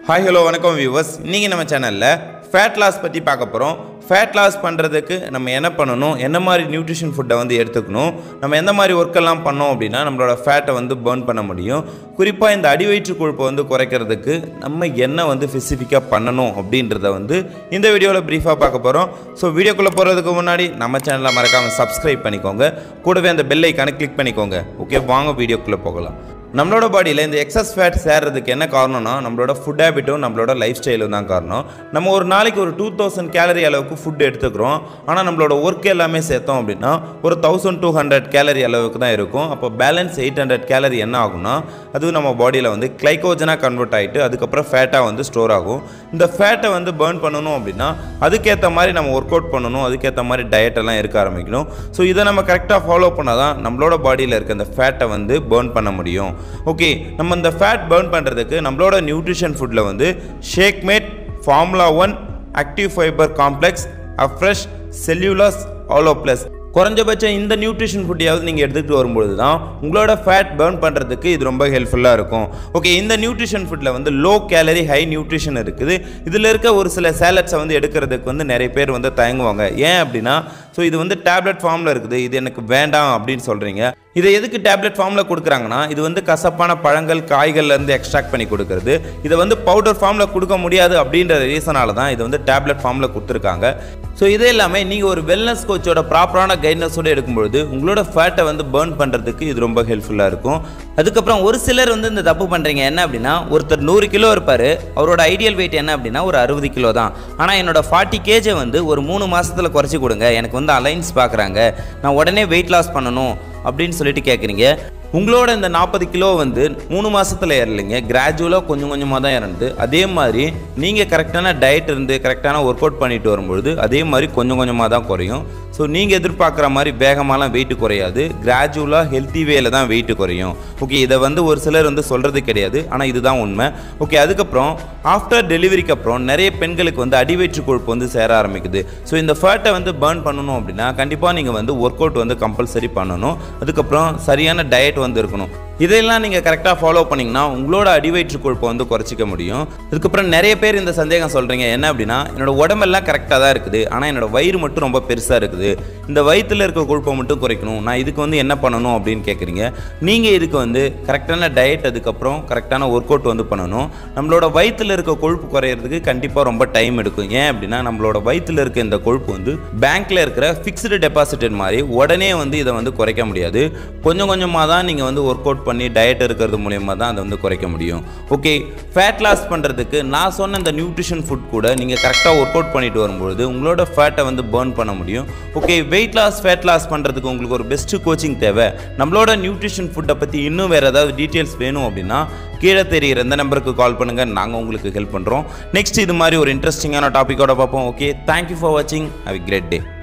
hi hello வணக்கம் viewers இன்றைக்கி நம்ம சேனலில் ஃபேட் லாஸ் பற்றி பார்க்க போகிறோம் ஃபேட் லாஸ் பண்ணுறதுக்கு நம்ம என்ன பண்ணணும் என்ன மாதிரி நியூட்ரிஷன் ஃபுட்டை வந்து எடுத்துக்கணும் நம்ம எந்த மாதிரி ஒர்க்கெல்லாம் பண்ணோம் அப்படின்னா நம்மளோட ஃபேட்டை வந்து பர்ன் பண்ண முடியும் குறிப்பாக இந்த அடிவயிற்று கொழுப்பை வந்து குறைக்கிறதுக்கு நம்ம என்ன வந்து ஸ்பெசிஃபிக்காக பண்ணணும் அப்படின்றத வந்து இந்த வீடியோவில் ப்ரீஃபாக பார்க்க போகிறோம் ஸோ வீடியோக்குள்ளே போகிறதுக்கு முன்னாடி நம்ம சேனலை மறக்காமல் சப்ஸ்கிரைப் பண்ணிக்கோங்க கூடவே அந்த பெல் ஐக்கானை கிளிக் பண்ணிக்கோங்க ஓகே வாங்க வீடியோக்குள்ளே போகலாம் நம்மளோட பாடியில் இந்த எக்ஸஸ் ஃபேட் சேர்றதுக்கு என்ன காரணம்னா நம்மளோட ஃபுட் ஹேபிட்டும் நம்மளோட லைஃப் ஸ்டைலும் தான் காரணம் நம்ம ஒரு நாளைக்கு ஒரு டூ தௌசண்ட் கேலரி அளவுக்கு ஃபுட் எடுத்துக்கிறோம் ஆனால் நம்மளோட ஒர்க் எல்லாமே சேர்த்தோம் அப்படின்னா ஒரு தௌசண்ட் டூ ஹண்ட்ரட் கேலரி அளவுக்கு தான் இருக்கும் அப்போ பேலன்ஸ் எயிட் ஹண்ட்ரட் கேலரி என்ன ஆகும்னா அது நம்ம பாடியில் வந்து கிளைக்கோஜனாக கன்வெர்ட் ஆகிட்டு அதுக்கப்புறம் ஃபேட்டாக வந்து ஸ்டோர் ஆகும் இந்த ஃபேட்டை வந்து பேர்ன் பண்ணணும் அப்படின்னா அதுக்கேற்ற மாதிரி நம்ம ஒர்க் அவுட் பண்ணணும் அதுக்கேற்ற மாதிரி டயட் எல்லாம் இருக்க ஆரம்பிக்கணும் ஸோ இதை நம்ம கரெக்டாக ஃபாலோ பண்ணால் தான் நம்மளோட பாடியில் இருக்க இந்த ஃபேட்டை வந்து பேர்ன் பண்ண முடியும் ஓகே நம்ம இந்த ஃபேட் பேர்ன் பண்ணுறதுக்கு நம்மளோட நியூட்ரிஷன் ஃபுட்டில் வந்து shake mate formula one active fibre complex afresh cellulose aloe plus குறைஞ்சபட்சம் இந்த நியூட்ரிஷன் ஃபுட்டையாவது நீங்கள் எடுத்துகிட்டு வரும்பொழுது தான் உங்களோட ஃபேட் பேர்ன் பண்ணுறதுக்கு இது ரொம்ப ஹெல்ப்ஃபுல்லாக இருக்கும் ஓகே இந்த நியூட்ரிஷன் ஃபுட்டில் வந்து லோ கேலரி ஹை நியூட்ரிஷன் இருக்குது இதில் இருக்க ஒரு சில சேலட்ஸை வந்து எடுக்கிறதுக்கு வந்து நிறைய பேர் வந்து தயங்குவாங்க ஏன் அப்படின்னா ஸோ இது வந்து டேப்லெட் ஃபார்மில் இருக்குது இது எனக்கு வேண்டாம் அப்படின்னு சொல்கிறீங்க இதை எதுக்கு டேப்லெட் ஃபார்மில் கொடுக்குறாங்கன்னா இது வந்து கசப்பான பழங்கள் காய்கள்லேருந்து எக்ஸ்ட்ராக்ட் பண்ணி கொடுக்குறது இதை வந்து பவுடர் ஃபார்மில் கொடுக்க முடியாது அப்படின்ற ரீசனால தான் இது வந்து டேப்லெட் ஃபார்மில் கொடுத்துருக்காங்க ஸோ இது எல்லாமே நீங்கள் ஒரு வெல்னஸ் கோச்சோட ப்ராப்பரான கைட்னஸோடு எடுக்கும்பொழுது உங்களோட ஃபேட்டை வந்து பேர்ன் பண்ணுறதுக்கு இது ரொம்ப ஹெல்ப்ஃபுல்லாக இருக்கும் அதுக்கப்புறம் ஒரு சிலர் வந்து இந்த தப்பு பண்ணுறீங்க என்ன அப்படின்னா ஒருத்தர் நூறு கிலோ இருப்பார் அவரோட ஐடியல் வெயிட் என்ன அப்படின்னா ஒரு அறுபது கிலோ தான் ஆனால் என்னோட ஃபார்ட்டி கேஜை வந்து ஒரு மூணு மாதத்தில் குறைச்சி கொடுங்க எனக்கு வந்து அலைன்ஸ் பார்க்குறாங்க நான் உடனே வெயிட் லாஸ் பண்ணணும் அப்படின்னு சொல்லிட்டு கேட்குறீங்க உங்களோட இந்த நாற்பது கிலோ வந்து மூணு மாதத்தில் ஏறலைங்க கிராஜுவலாக கொஞ்சம் கொஞ்சமாக தான் இறந்து அதே மாதிரி நீங்கள் கரெக்டான டயட் இருந்து கரெக்டான ஒர்க் அவுட் பண்ணிட்டு வரும்பொழுது அதே மாதிரி கொஞ்சம் கொஞ்சமாக தான் குறையும் ஸோ நீங்கள் எதிர்பார்க்குற மாதிரி வேகமாலாம் வெயிட் குறையாது கிராஜுவலாக ஹெல்த்தி வேல தான் வெயிட் குறையும் ஓகே இதை வந்து ஒரு சிலர் வந்து சொல்கிறது கிடையாது ஆனால் இதுதான் உண்மை ஓகே அதுக்கப்புறம் ஆஃப்டர் டெலிவரிக்கு அப்புறம் நிறைய பெண்களுக்கு வந்து அடிவயிற்று கொழுப்பு வந்து சேர ஆரம்பிக்குது ஸோ இந்த ஃபேட்டை வந்து பேர்ன் பண்ணணும் அப்படின்னா கண்டிப்பாக நீங்கள் வந்து ஒர்க் அவுட் வந்து கம்பல்சரி பண்ணணும் அதுக்கப்புறம் சரியான டயட் வந்து இருக்கணும் இதெல்லாம் நீங்கள் கரெக்டாக ஃபாலோ பண்ணிங்கன்னா உங்களோட அடிவயிற்று கொழுப்பை வந்து குறைச்சிக்க முடியும் அதுக்கப்புறம் நிறைய பேர் இந்த சந்தேகம் சொல்கிறீங்க என்ன அப்படின்னா என்னோட உடம்பெல்லாம் கரெக்டாக தான் இருக்குது ஆனால் என்னோட வயிறு மட்டும் ரொம்ப பெருசாக இருக்குது இந்த வயிற்றில் இருக்க கொழுப்பை மட்டும் குறைக்கணும் நான் இதுக்கு வந்து என்ன பண்ணணும் அப்படின்னு கேட்குறீங்க நீங்கள் இதுக்கு வந்து கரெக்டான டயட் அதுக்கப்புறம் கரெக்டான ஒர்க் அவுட் வந்து பண்ணணும் நம்மளோட வயிற்றில் இருக்க கொழுப்பு குறையிறதுக்கு கண்டிப்பாக ரொம்ப டைம் எடுக்கும் ஏன் அப்படின்னா நம்மளோட வயிற்றில் இருக்க இந்த கொழுப்பு வந்து பேங்க்கில் இருக்கிற ஃபிக்ஸ்டு டெபாசிட் மாதிரி உடனே வந்து இதை வந்து குறைக்க முடியாது கொஞ்சம் கொஞ்சமாக தான் நீங்கள் வந்து ஒர்க் அவுட் பண்ணி டயட் இருக்கிறது மூலியமாக தான் அதை வந்து குறைக்க முடியும் ஓகே ஃபேட் லாஸ் பண்ணுறதுக்கு நான் சொன்ன இந்த நியூட்ரிஷன் ஃபுட் கூட நீங்கள் கரெக்டாக ஒர்க் அவுட் பண்ணிட்டு வரும்பொழுது உங்களோட ஃபேட்டை வந்து பேர்ன் பண்ண முடியும் okay weight loss fat loss பண்ணுறதுக்கு உங்களுக்கு ஒரு பெஸ்ட்டு கோச்சிங் தேவை நம்மளோட நியூட்ரிஷன் ஃபுட்டை பற்றி இன்னும் வேறு ஏதாவது டீட்டெயில்ஸ் வேணும் அப்படின்னா கீழே தெரிகிற எந்த நம்பருக்கு கால் பண்ணுங்கள் நாங்கள் உங்களுக்கு ஹெல்ப் பண்ணுறோம் நெக்ஸ்ட் இது மாதிரி ஒரு இன்ட்ரெஸ்டிங்கான டாப்பிக்கோட பார்ப்போம் ஓகே தேங்க்யூ ஃபார் வாட்சிங் ஹவ் கிரேட் டே